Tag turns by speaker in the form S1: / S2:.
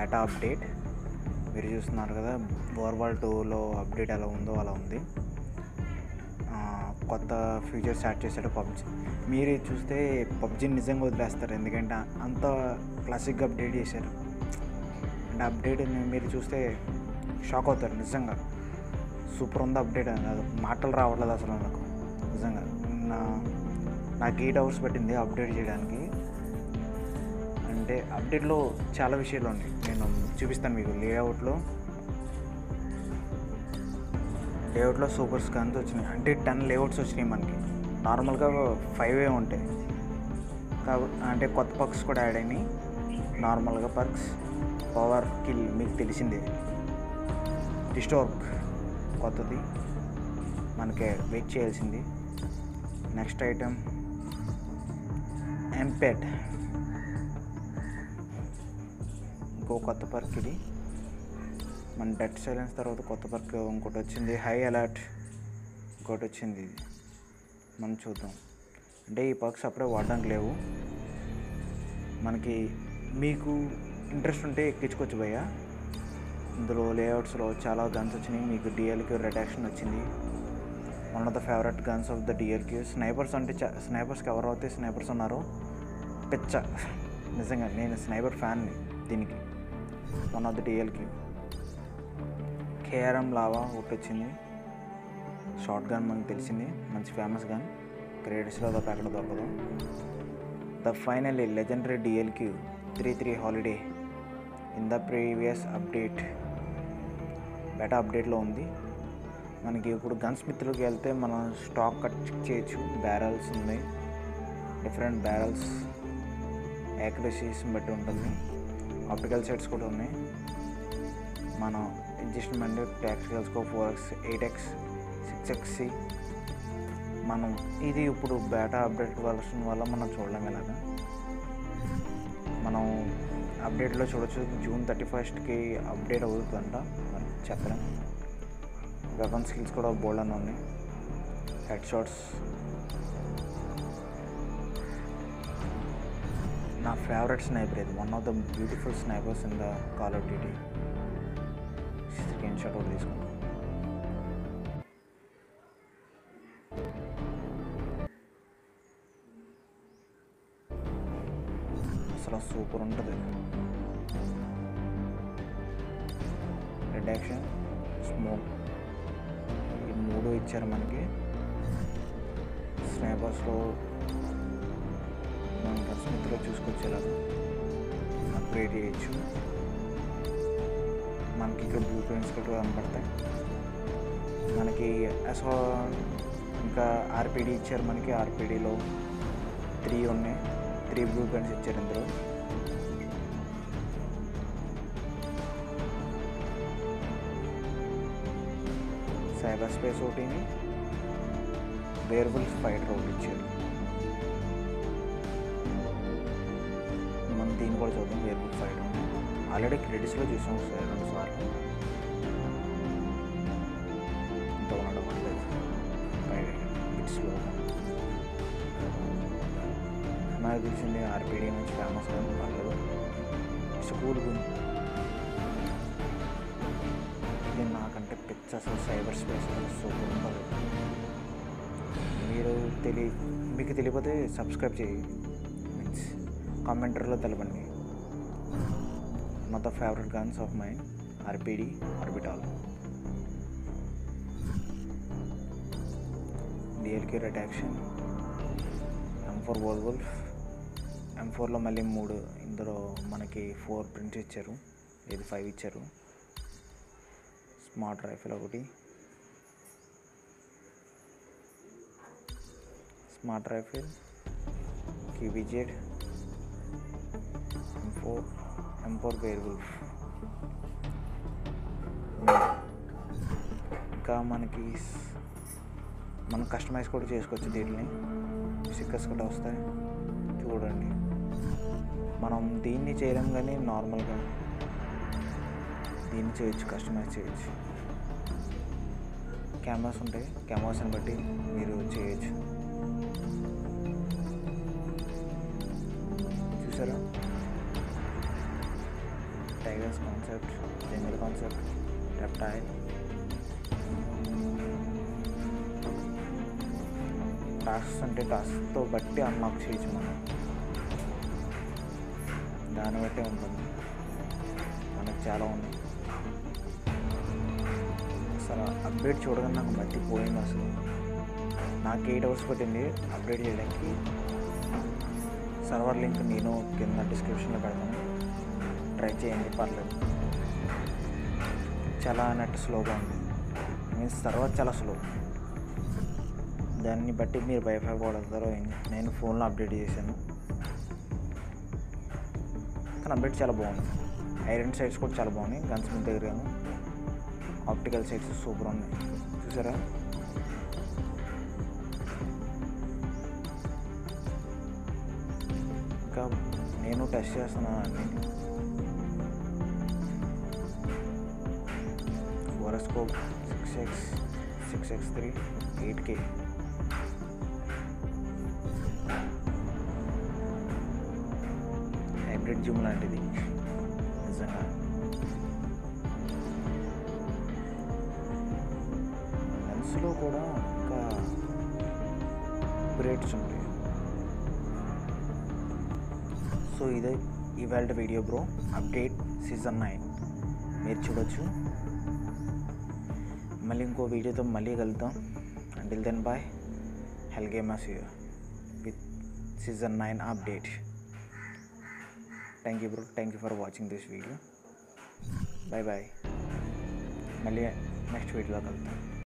S1: బేటా update మీరు చూస్తున్నారు కదా వార్వాల్ టూలో అప్డేట్ ఎలా ఉందో అలా ఉంది ఆ, కొత్త ఫీచర్స్ యాడ్ చేశాడు పబ్జి మీరు చూస్తే పబ్జిని నిజంగా వదిలేస్తారు ఎందుకంటే అంత క్లాసిక్గా అప్డేట్ చేశారు అండ్ అప్డేట్ మీరు చూస్తే షాక్ అవుతారు నిజంగా సూపర్ ఉంది అప్డేట్ అని అది మాటలు రావట్లేదు అసలు నాకు నిజంగా నా నాకు ఎయిట్ అవర్స్ పట్టింది అప్డేట్ చేయడానికి అంటే అప్డేట్లో చాలా విషయాలు ఉన్నాయి నేను చూపిస్తాను మీకు లేఅవుట్లో లేఅవుట్లో సూపర్ స్కాన్స్ వచ్చినాయి అంటే టెన్ లేఅవుట్స్ వచ్చినాయి మనకి నార్మల్గా ఫైవే ఉంటాయి కాబ అంటే కొత్త పర్క్స్ కూడా యాడ్ అయినాయి నార్మల్గా పర్క్స్ పవర్ కిల్ మీకు తెలిసిందే డిస్టోర్క్ కొత్తది మనకి వెయిట్ చేయాల్సింది నెక్స్ట్ ఐటమ్ ఎంపెడ్ ఇంకో కొత్త పర్క్ ఇది మన డెడ్ సైలెన్స్ తర్వాత కొత్త పర్క్ ఇంకోటి వచ్చింది హై అలర్ట్ ఇంకోటి వచ్చింది ఇది మనం చూద్దాం అంటే ఈ పర్క్స్ అప్పుడే వాడడానికి లేవు మనకి మీకు ఇంట్రెస్ట్ ఉంటే ఎక్కించుకోవచ్చు భయ్య ఇందులో లేఅవుట్స్లో చాలా గన్స్ వచ్చినాయి మీకు డిఎల్క్యూ రెడాక్షన్ వచ్చింది one of the favourite guns of the DLQ snipers అంటే స్నైపర్స్కి ఎవరు అయితే స్నైపర్స్ ఉన్నారో పిచ్చ నిజంగా నేను స్నైపర్ ఫ్యాన్ని దీనికి one of the DLQ KRM lava ఒకటి వచ్చింది షార్ట్ గన్ మనకు తెలిసింది మంచి ఫేమస్ గన్ క్రెడిట్స్లో తప్ప ఎక్కడ దొరకదు the finally legendary DLQ three three holiday in the previous update beta అప్డేట్లో ఉంది మనకి ఇప్పుడు గన్ స్మిత్లోకి వెళ్తే మనం స్టాక్ కట్ చేయొచ్చు బ్యారల్స్ ఉన్నాయి డిఫరెంట్ బ్యారల్స్ యాక్యురసీస్ బట్టి ఉంటుంది ఆప్టికల్ సెట్స్ కూడా ఉన్నాయి మనం adjustment tactical scope four X eight X six X మనం ఇది ఇప్పుడు బేటా అప్డేట్ వర్షన్ వల్ల మనం చూడలేం ఎలాగా మనం అప్డేట్లో చూడొచ్చు జూన్ థర్టీ ఫస్ట్కి అప్డేట్ అవుతుందంట మరి చెప్పలేం వెపన్ స్కిల్స్ కూడా బోల్డ్ అని ఉన్నాయి హెడ్ షాట్స్ నా ఫేవరెట్ స్నైపర్ ఇది one of the beautiful snipers in the call of duty screen shot కూడా తీసుకున్నాను అసలు సూపర్ ఉంటుంది రెడ్ యాక్షన్ స్మోక్ ఈ మూడు ఇచ్చారు మనకి స్నైపర్స్లో మనం కస్మిత్లో చూసుకొచ్చేలాగా అప్గ్రేడ్ చేయొచ్చు మనకి ఇక్కడ బ్లూ ప్రింట్స్ కూడా కనపడతాయి మనకి అసో ఇంకా ఆర్పిడి ఇచ్చారు మనకి ఆర్పిడిలో త్రీ ఉన్నాయి త్రీ బ్లూ ప్రింట్స్ ఇచ్చారు ఇందులో సైబర్ స్పేస్ ఒకటిని వేర్బుల్స్ ఫైటర్ ఒకటి ఇచ్చారు మనం దీన్ని కూడా చూద్దాం వేర్బుల్ ఫైటర్ ఆల్రెడీ క్రెడిట్స్లో చూసాం ఒకసారి రెండు సార్లు ఇంత ఉండడం పర్లేదు బిట్స్లో నాకు తెలిసింది ఆర్పీడీ నుంచి ఫేమస్ కానీ పర్లేదు స్కూల్ ఇది నాకంటే పిచ్చ అసలు సైబర్ స్పేస్ సూపర్ ఉంటుంది మీరు తెలియ మీకు తెలియకపోతే సబ్స్క్రైబ్ చేయి మీన్స్ కామెంటర్లో తెలపండి one of the favourite guns of mind RPD orbital DLK redaction M four werewolf M ఫోర్లో మళ్ళీ మూడు ఇందులో మనకి ఫోర్ ప్రింట్స్ ఇచ్చారు ఇది ఫైవ్ ఇచ్చారు స్మార్ట్ రైఫిల్ ఒకటి smart rifle QBZ M four M four werewolf ఇంకా మనకి స్- మనం కస్టమైజ్ కూడా చేసుకోవచ్చు దీన్ని స్టిక్కర్స్ కూడా వస్తాయి చూడండి మనం దీన్ని చేయలేం కానీ నార్మల్గా దీన్ని చేయొచ్చు కస్టమైజ్ చేయొచ్చు కెమెరాస్ ఉంటాయి కెమెరాస్ని బట్టి మీరు చేయొచ్చు చూసారా టైగర్స్ రెప్టైల్ టాస్క్స్ అంటే టాస్క్తో బట్టి అన్లాక్ చేయొచ్చు మనం దాన్ని బట్టే ఉంటుంది మనకు చాలా ఉన్నాయి అసలు అప్డేట్ చూడగానే నాకు మర్చిపోయింది అసలు నాకు ఎయిట్ అవర్స్ పట్టింది అప్డేట్ చేయడానికి సర్వర్ లింక్ నేను కింద డిస్క్రిప్షన్లో పెడతాను ట్రై చేయండి పర్లేదు చాలా నెట్ స్లోగా ఉంది మీన్స్ సర్వర్ చాలా స్లో దాన్ని బట్టి మీరు వైఫై వాడతారో నేను ఫోన్లో అప్డేట్ చేశాను కానీ అప్డేట్ చాలా బాగుంది ఐరన్ సైడ్స్ కూడా చాలా బాగున్నాయి గన్స్ మీద దగ్గర ఆప్టికల్ సైడ్స్ సూపర్ ఉన్నాయి చూసారా ఇంకా నేను టెస్ట్ చేస్తున్నాను అన్ని వరస్కోప్ six x six x three eight K hybrid gym లాంటిది నిజంగా లెన్స్లో కూడా ఇంకా బ్రేడ్స్ ఉంటాయి సో ఇదే ఇవాళ video bro update season nine మీరు చూడొచ్చు మళ్ళీ ఇంకో వీడియోతో మళ్ళీ కలుద్దాం until then bye hell gamers with season nine update thank you bro thank you for watching this video bye bye మళ్ళీ నెక్స్ట్ వీడియోలో కలుద్దాం